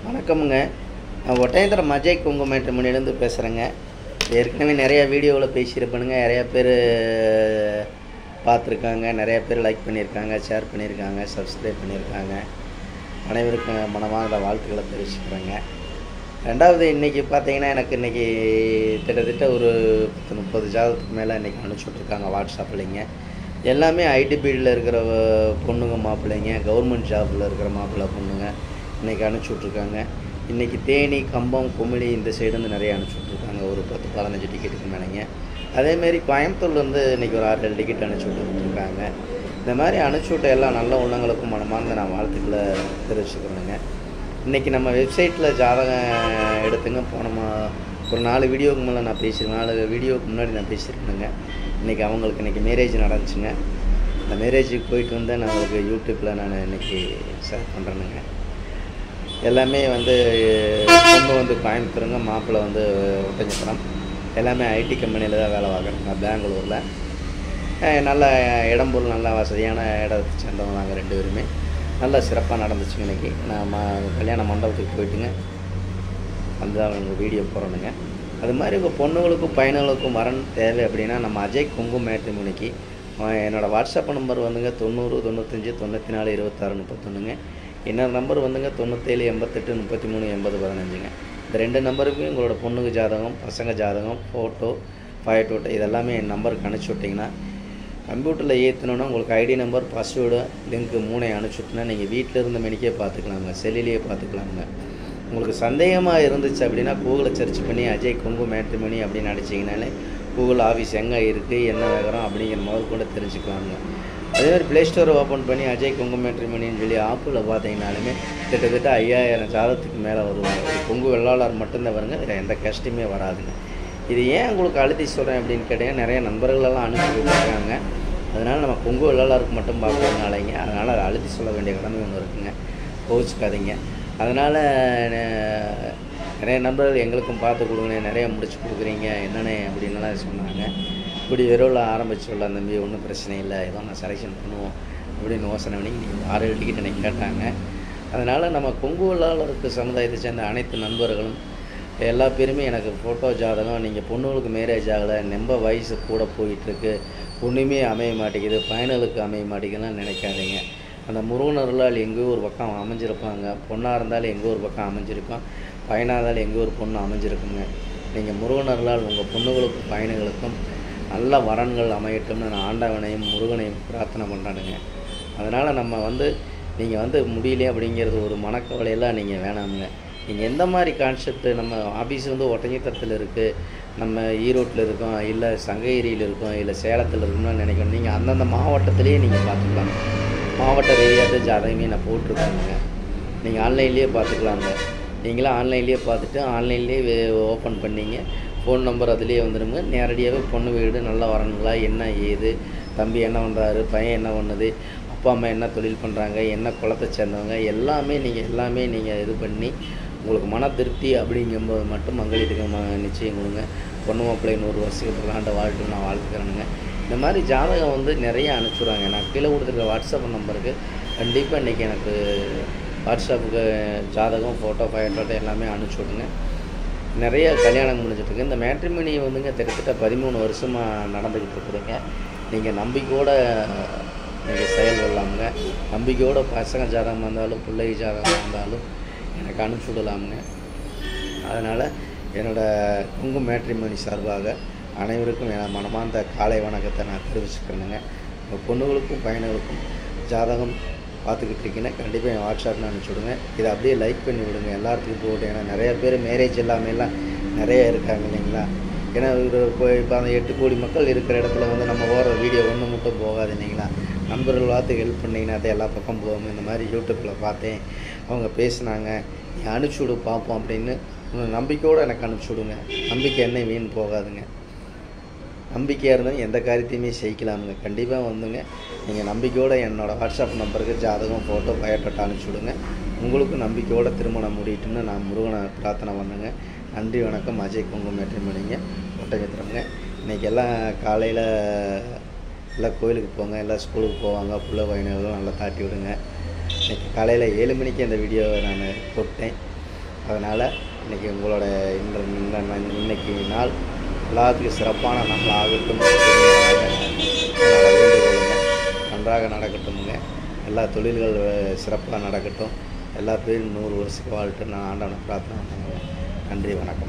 வணக்கமுங்க நான் ஒட்டயந்திரம் அஜய் குங்குமேட்டு முன்னிலேருந்து பேசுகிறேங்க ஏற்கனவே நிறையா வீடியோவில் பேசியிருப்பேனுங்க நிறையா பேர் பார்த்துருக்காங்க நிறையா பேர் லைக் பண்ணியிருக்காங்க ஷேர் பண்ணியிருக்காங்க சப்ஸ்கிரைப் பண்ணியிருக்காங்க அனைவருக்கும் மனமார்ந்த வாழ்த்துக்களை தெரிவிச்சுக்கிறேங்க ரெண்டாவது இன்றைக்கி பார்த்தீங்கன்னா எனக்கு இன்றைக்கி கிட்டத்தட்ட ஒரு பத்து முப்பது ஜாதகத்துக்கு மேலே இன்றைக்கி அனுப்பிச்சுட்ருக்காங்க வாட்ஸ்அப்லைங்க எல்லாமே ஐடி பீல்டில் இருக்கிற அஹ், பொண்ணுங்க மாப்பிள்ளைங்க கவர்மெண்ட் ஜாபில் இருக்கிற மாப்பிள்ளை பொண்ணுங்க இன்றைக்கி அனுப்பிச்சுட்ருக்காங்க இன்றைக்கி தேனி கம்பம் குமிழி இந்த சைடு வந்து நிறைய அனுப்பிச்சுட்ருக்காங்க ஒரு பத்து பதினஞ்சு டிக்கெட்டுக்கு மேலேங்க அதேமாரி கோயம்புத்தூர்லேருந்து இன்றைக்கி ஒரு ஆறு ஏழு டிக்கெட் அனுப்பிச்சி விட்டுருக்காங்க இந்த மாதிரி அனுப்பிச்சி விட்ட எல்லா நல்ல உள்ளங்களுக்கும் மனமார்ந்த நான் வாழ்த்துக்களை தெரிவிச்சுக்கிறேனுங்க இன்றைக்கி நம்ம வெப்சைட்டில் ஜாதகம் எடுத்துங்க போன மா- ஒரு நாலு வீடியோவுக்கு மேலே நான் பேசியிருக்கேன் நாலு வீடியோவுக்கு முன்னாடி நான் பேசியிருக்கேனுங்க இன்றைக்கி அவங்களுக்கு இன்றைக்கி மேரேஜ் நடந்துச்சுங்க அந்த மேரேஜுக்கு போயிட்டு வந்து நான் உங்களுக்கு யூடியூப்பில் நான் இன்றைக்கி ஷேர் பண்ணுறேனுங்க எல்லாமே வந்து பொண்ணு வந்து கோயம்புத்தூருங்க மாப்பிள்ளை வந்து ஒட்டஞ்சத்திரம் எல்லாமே ஐடி கம்பெனியில் தான் வேலை பார்க்குறாங்க பெங்களூரில் அஹ் நல்ல இடம் பொருள் நல்ல வசதியான இடத்தை சேர்ந்தவங்க நாங்கள் ரெண்டு பேருமே நல்லா சிறப்பாக நடந்துச்சுங்க இன்னைக்கு நான் ம- கல்யாண மண்டபத்துக்கு போயிட்டுங்க அந்த அவங்க வீடியோ போகிறோனுங்க அது மாதிரி உங்கள் பொண்ணுங்களுக்கும் பையனுங்களுக்கும் வரன் தேவை அப்படின்னா நம்ம அஜய் குங்கு மேட்ரிமோனிக்கு என்னோடய வாட்ஸ்அப் நம்பர் வந்துங்க தொண்ணூறு தொண்ணூத்தஞ்சு தொண்ணூற்றி நாலு இருபத்தாறு முப்பத்தொன்றுங்க இன்னொரு நம்பர் வந்துங்க தொண்ணூற்றேழு எண்பத்தெட்டு முப்பத்தி மூணு எண்பது பதினஞ்சுங்க இந்த ரெண்டு நம்பருக்கும் உங்களோட பொண்ணுங்க ஜாதகம் பசங்க ஜாதகம் ஃபோட்டோ ஃபயட்டோட்டோ இதெல்லாமே என் நம்பருக்கு அனுப்பிச்சி விட்டிங்கன்னா கம்ப்யூட்டரில் ஏற்றணுன்னா உங்களுக்கு ஐடி நம்பர் பாஸ்வேர்டு லிங்க்கு மூணை அனுப்பிச்சுட்டுனா நீங்கள் வீட்டில் இருந்த மணிக்கே பார்த்துக்கலாங்க செல்லிலேயே பார்த்துக்கலாங்க உங்களுக்கு சந்தேகமாக இருந்துச்சு அப்படின்னா கூகுளை சர்ச் பண்ணி அஜய் குங்கு மேட்ரிமணி அப்படின்னு அடிச்சிங்கனாலே கூகுள் ஆஃபீஸ் எங்கே இருக்குது என்ன வேகிறோம் அப்படிங்கிற முதல் கூட தெரிஞ்சுக்கலாங்க அதே மாதிரி ப்ளே ஸ்டோரை ஓப்பன் பண்ணி அஜய் குங்கு மேட்ரிமணின்னு சொல்லி ஆப்பில் பார்த்தீங்கனாலுமே கிட்டத்தட்ட ஐயாயிரம் ஜாதத்துக்கு மேலே வருவாங்க ஒரு கொங்கு வெள்ளாளர் மட்டும்தான் வருங்க இதில் எந்த கஷ்டமே வராதுங்க இது ஏன் உங்களுக்கு அழுத்தி சொல்கிறேன் அப்படின்னு கேட்டீங்கன்னா நிறைய நண்பர்களெல்லாம் அனுப்பி விட்டுருக்காங்க அதனால் நம்ம கொங்கு வெள்ளாளருக்கு மட்டும் பார்க்கறதுனாலங்க அதனால் அதை அழுத்தி சொல்ல வேண்டிய கடமை ஒன்று இருக்குங்க கோவிச்சுக்காதீங்க அதனால் நிறைய நண்பர்கள் எங்களுக்கும் பார்த்து கொடுங்க நிறைய முடிச்சு கொடுக்குறீங்க என்னென்ன அப்படின்னுலாம் சொன்னாங்க இப்படி விரைவில் ஆரம்பிச்சுள்ள தம்பி ஒன்றும் பிரச்சனை இல்லை ஏதோ நான் செலெக்ஷன் பண்ணுவோம் அப்படின்னு யோசனை பண்ணி நீங்கள் ஆறு ஏழு டிக்கெட் எனக்கு கேட்டாங்க அதனால் நம்ம கொங்கு வெள்ளாளருக்கு சமுதாயத்தை சேர்ந்த அனைத்து நண்பர்களும் எல்லா பேருமே எனக்கு ஃபோட்டோ ஜாதகம் நீங்கள் பொண்ணுங்களுக்கு மேரேஜ் ஆகலை நெம்ப வயசு கூட போயிட்டுருக்கு ஒன்றுமே அமைய மாட்டேங்குது பயணலுக்கு அமைய மாட்டேங்குதுன்னு நினைக்காதீங்க அந்த முருகனர்களால் எங்கேயோ ஒரு பக்கம் அமைஞ்சிருப்பாங்க பொண்ணாக இருந்தாலும் எங்கேயோ ஒரு பக்கம் அமைஞ்சிருக்கும் பையனாக இருந்தாலும் எங்கேயோ ஒரு பொண்ணு அமைஞ்சிருக்குங்க நீங்கள் முருகனர்களால் உங்கள் பொண்ணுகளுக்கும் பையனுங்களுக்கும் நல்ல வரன்கள் அமையட்டும்னு நான் ஆண்டவனையும் முருகனையும் பிரார்த்தனை பண்ணுறேனுங்க அதனால் நம்ம வந்து நீங்கள் வந்து முடியலையே அப்படிங்கிறது ஒரு மனக்கவலையெல்லாம் நீங்கள் வேணாமுங்க நீங்கள் எந்த மாதிரி கான்செப்ட் நம்ம ஆஃபீஸ் வந்து ஒட்டஞ்சத்திரத்தில் இருக்குது நம்ம ஈரோட்டில் இருக்கோம் இல்லை சங்ககிரியில் இருக்கோம் இல்லை சேலத்தில் இருக்கோம்னு நினைக்கணும் நீங்கள் அந்தந்த மாவட்டத்திலேயே நீங்கள் பார்த்துக்கலாம் மாவட்ட ரீதியாக ஜாதகமே நான் போட்டிருக்கேங்க நீங்கள் ஆன்லைன்லேயே பார்த்துக்கலாங்க நீங்களும் ஆன்லைன்லேயே பார்த்துட்டு ஆன்லைன்லேயே ஓப்பன் பண்ணீங்க ஃபோன் நம்பர் அதுலேயே வந்துடுங்க நேரடியாகவே பொண்ணு வீடு நல்லா வரணுங்களா என்ன ஏது தம்பி என்ன பண்ணுறாரு பையன் என்ன பண்ணுது அப்பா அம்மா என்ன தொழில் பண்ணுறாங்க என்ன குலத்தை சேர்ந்தவங்க எல்லாமே நீங்கள் எல்லாமே நீங்கள் இது பண்ணி உங்களுக்கு மன திருப்தி அப்படிங்கும்போது மட்டும் மங்களிட்டுக்கு ம- நிச்சயம் கொடுங்க பொண்ணு மாப்பிள்ளை நூறு வருஷத்துக்கு பிரகாண்ட வாழ்த்து நான் வாழ்த்துக்கிறேனுங்க இந்த மாதிரி ஜாதகம் வந்து நிறைய அனுப்பிச்சுடுறாங்க நான் கீழே கொடுத்துருக்க வாட்ஸ்அப் நம்பருக்கு கண்டிப்பாக இன்றைக்கி எனக்கு வாட்ஸ்அப்புக்கு ஜாதகம் ஃபோட்டோ ஃபைட்டோட்டோ எல்லாமே அனுப்பிச்சி விடுங்க நிறைய கல்யாணம் முடிஞ்சிட்ருக்கு இந்த மேட்ரிமணி வந்துங்க கிட்டத்தட்ட பதிமூணு வருஷமாக நடந்துக்கிட்டு இருக்குதுங்க நீங்கள் நம்பிக்கையோட நீங்கள் செயல் கொள்ளாமுங்க நம்பிக்கையோட பசங்க ஜாதகமாக இருந்தாலும் பிள்ளை ஜாதகமாக இருந்தாலும் எனக்கு அனுப்பிச்சி விடலாமுங்க அதனால் என்னோடய குங்கு மேட்ரிமணி சார்பாக அனைவருக்கும் என் மனமார்ந்த காலை வணக்கத்தை நான் தெரிவிச்சுக்கிறேனுங்க உங்கள் பொண்ணுகளுக்கும் பையனுகளுக்கும் ஜாதகம் பார்த்துக்கிட்டு இருக்கீங்கன்னா கண்டிப்பாக என் வாட்ஸ்அப்பில் அனுப்பிச்சி விடுங்க இதை அப்படியே லைக் பண்ணி விடுங்க எல்லாத்துக்கும் போட்டு ஏன்னா நிறைய பேர் மேரேஜ் எல்லாமே எல்லாம் நிறைய இருக்காங்க இல்லைங்களா ஏன்னா ஒரு இப்போ இப்போ அந்த எட்டு கோடி மக்கள் இருக்கிற இடத்துல வந்து நம்ம ஓடுற வீடியோ ஒன்று மட்டும் போகாது இல்லைங்களா நண்பர்கள் பார்த்து ஹெல்ப் பண்ணிங்கன்னா அது எல்லா பக்கம் போகும் இந்த மாதிரி யூடியூப்பில் பார்த்தேன் அவங்க பேசுனாங்க நீ அனுப்பிச்சி விடு பார்ப்போம் அப்படின்னு உங்க நம்பிக்கையோடு எனக்கு அனுப்பிச்சி விடுங்க நம்பிக்கை என்ன வீண் போகாதுங்க நம்பிக்கையாக இருந்தால் எந்த காரியத்தையுமே செய்யலாமுங்க கண்டிப்பாக வந்துங்க நீங்கள் நம்பிக்கையோடு என்னோடய வாட்ஸ்அப் நம்பருக்கு ஜாதகம் ஃபோட்டோ பயோட்டோட்டா அனுப்பிச்சி விடுங்க உங்களுக்கும் நம்பிக்கையோட திருமணம் முடியட்டும்னு நான் முருகனை பிரார்த்தனை பண்ணுங்க நன்றி வணக்கம் அஜய் குங்கு மேட்ரிமணிங்க ஒட்டஞ்சத்திரங்க இன்றைக்கி எல்லாம் காலையில் எல்லாம் கோயிலுக்கு போங்க எல்லாம் ஸ்கூலுக்கு போவாங்க புள்ள பையனெல்லாம் நல்லா தாட்டி விடுங்க இன்னைக்கு காலையில் ஏழு மணிக்கு அந்த வீடியோவை நான் போட்டேன் அதனால் இன்றைக்கி உங்களோட இந்த இந்த ந- இன்னைக்கு நாள் எல்லாத்துக்கும் சிறப்பான நாள் ஆகட்டும் அப்படிங்கிறதாக என்னோட வேண்டுகோளுங்க நன்றாக நடக்கட்டுமுங்க எல்லா தொழில்கள் அஹ், சிறப்பாக நடக்கட்டும் எல்லா பேரும் நூறு வருஷத்துக்கு வாழ்ட்டு நான் ஆண்டவனை பிரார்த்தனை பண்ணுவேன் நன்றி வணக்கம்